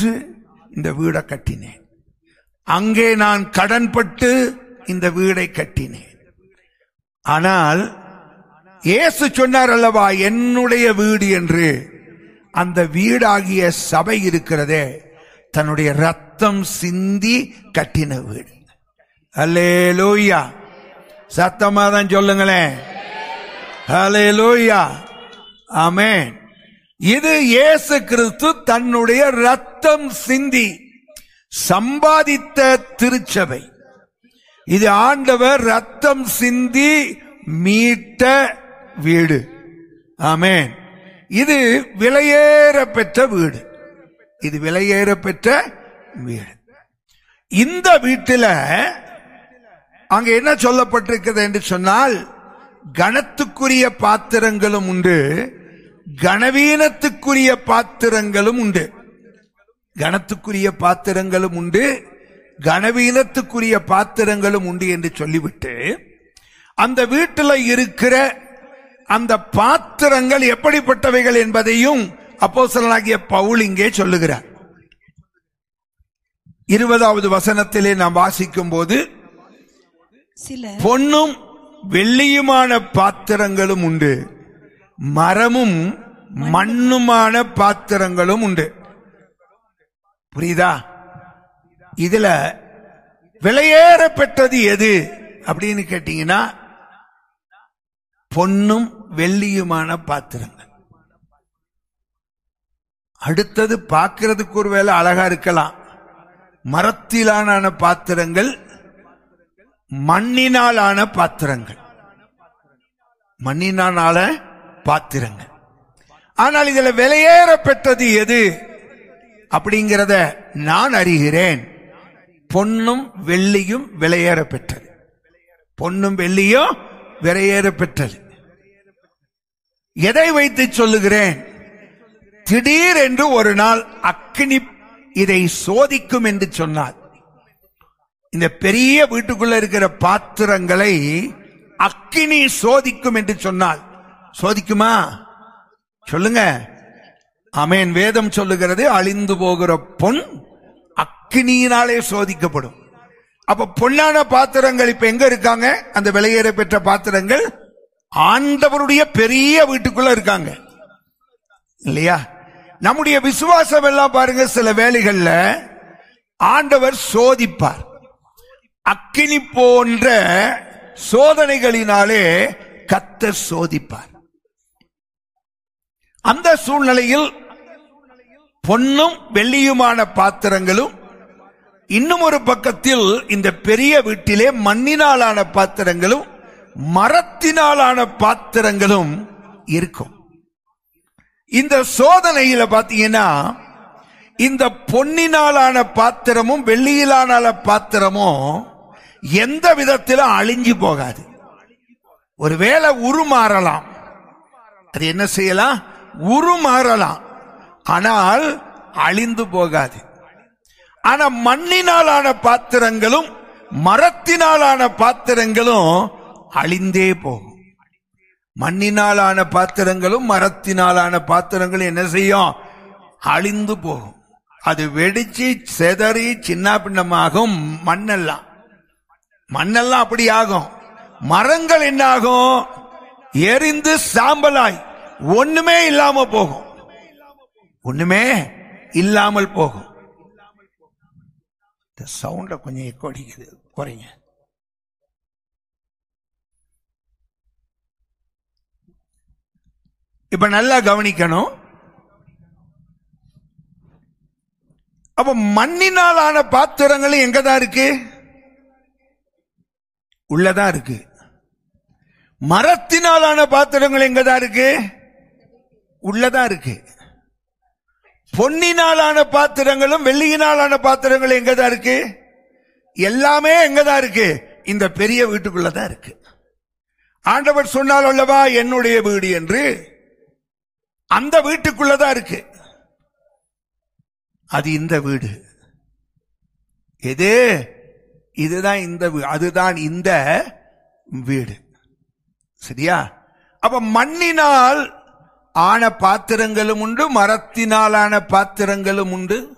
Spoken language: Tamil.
விற்று இந்த வீடை கட்டினேன் அங்கே நான் கடன்பட்டு இந்த வீடை கட்டினேன் ஆனால் இயேசு சொன்னார் அல்லவா என்னுடைய வீடு என்று அந்த வீடாகிய சபை இருக்கிறதே தன்னுடைய ரத்தம் சிந்தி கட்டின வீடு அல்லேலூயா சத்தமா தான் சொல்லுங்களேன் ஹalleluya ஆமென் இது இயேசு கிறிஸ்து தன்னுடைய ரத்தம் சிந்தி சம்பாதித்த திருச்சபை இது ஆண்டவர் ரத்தம் சிந்தி மீட்ட வீடு ஆமென் இது விலையேற பெற்ற வீடு இது விலையேற பெற்ற வீடு இந்த வீட்டில அங்க என்ன சொல்லப்பட்டிருக்கிறது என்று சொன்னால் கணத்துக்குரிய பாத்திரங்களும் உண்டு கனவீனத்துக்குரிய பாத்திரங்களும் உண்டு கணத்துக்குரிய பாத்திரங்களும் உண்டு கனவீனத்துக்குரிய பாத்திரங்களும் உண்டு என்று சொல்லிவிட்டு அந்த வீட்டில் இருக்கிற அந்த பாத்திரங்கள் எப்படிப்பட்டவைகள் என்பதையும் அப்போஸ்தலனாகிய பவுல் இங்கே சொல்லுகிறார் இருபதாவது வசனத்திலே நாம் வாசிக்கும் போது சில பொன்னும் வெள்ளியுமான பாத்திரங்களும் உண்டு மரமும் மண்ணுமான பாத்திரங்களும் உண்டு புரியுதா இதுல விலையேற பெற்றது எது அப்படின்னு கேட்டீங்கன்னா பொன்னும் வெள்ளியுமான பாத்திரங்கள் அடுத்தது பார்க்கிறதுக்கு ஒரு வேலை அழகா இருக்கலாம் மரத்திலான பாத்திரங்கள் மண்ணினாலான பாத்திரங்கள் மண்ணினாலான பாத்திரங்கள் ஆனால் இதுல விலையேற பெற்றது எது அப்படிங்கிறத நான் அறிகிறேன் பொன்னும் வெள்ளியும் விலையேற பெற்றது பொன்னும் வெள்ளியும் விலையேற பெற்றது எதை வைத்து சொல்லுகிறேன் திடீர் என்று ஒரு நாள் அக்னி இதை சோதிக்கும் என்று சொன்னார் இந்த பெரிய வீட்டுக்குள்ள இருக்கிற பாத்திரங்களை அக்கினி சோதிக்கும் என்று சொன்னால் சோதிக்குமா சொல்லுங்க அமேன் வேதம் சொல்லுகிறது அழிந்து போகிற பொன் அக்கினியினாலே சோதிக்கப்படும் அப்ப பொன்னான பாத்திரங்கள் இப்ப எங்க இருக்காங்க அந்த விலையேற பெற்ற பாத்திரங்கள் ஆண்டவருடைய பெரிய வீட்டுக்குள்ள இருக்காங்க இல்லையா நம்முடைய விசுவாசம் எல்லாம் பாருங்க சில வேலைகள்ல ஆண்டவர் சோதிப்பார் அக்கினி போன்ற சோதனைகளினாலே கத்தர் சோதிப்பார் அந்த சூழ்நிலையில் பொன்னும் வெள்ளியுமான பாத்திரங்களும் இன்னும் ஒரு பக்கத்தில் இந்த பெரிய வீட்டிலே மண்ணினாலான பாத்திரங்களும் மரத்தினாலான பாத்திரங்களும் இருக்கும் இந்த சோதனையில பாத்தீங்கன்னா இந்த பொன்னினாலான பாத்திரமும் வெள்ளியிலான பாத்திரமும் எந்த விதத்திலும் அழிஞ்சு போகாது ஒருவேளை உருமாறலாம் அது என்ன செய்யலாம் உருமாறலாம் ஆனால் அழிந்து போகாது ஆனா மண்ணினாலான பாத்திரங்களும் மரத்தினாலான பாத்திரங்களும் அழிந்தே போகும் மண்ணினாலான பாத்திரங்களும் மரத்தினாலான பாத்திரங்களும் என்ன செய்யும் அழிந்து போகும் அது வெடிச்சு செதறி சின்ன பின்னமாகும் மண்ணெல்லாம் மண்ணெல்லாம் அப்படி ஆகும் மரங்கள் என்ன ஆகும் எரிந்து சாம்பலாய் ஒண்ணுமே இல்லாம போகும் ஒண்ணுமே இல்லாமல் போகும் இந்த சவுண்ட கொஞ்சம் எக்கோ அடிக்குது குறைங்க இப்ப நல்லா கவனிக்கணும் அப்ப மண்ணினாலான பாத்திரங்களும் எங்கதான் இருக்கு உள்ளதான் இருக்கு மரத்தினாலான பாத்திரங்கள் எங்கதான் இருக்கு உள்ளதான் இருக்கு பொன்னினாலான பாத்திரங்களும் வெள்ளியினாலான பாத்திரங்களும் எங்கதான் இருக்கு எல்லாமே எங்கதான் இருக்கு இந்த பெரிய வீட்டுக்குள்ளதான் இருக்கு ஆண்டவர் சொன்னால் அல்லவா என்னுடைய வீடு என்று அந்த வீட்டுக்குள்ளதான் இருக்கு அது இந்த வீடு எது இதுதான் இந்த வீ- அதுதான் இந்த வீடு சரியா அப்ப மண்ணினால் ஆன பாத்திரங்களும் உண்டு மரத்தினால் ஆன பாத்திரங்களும் உண்டு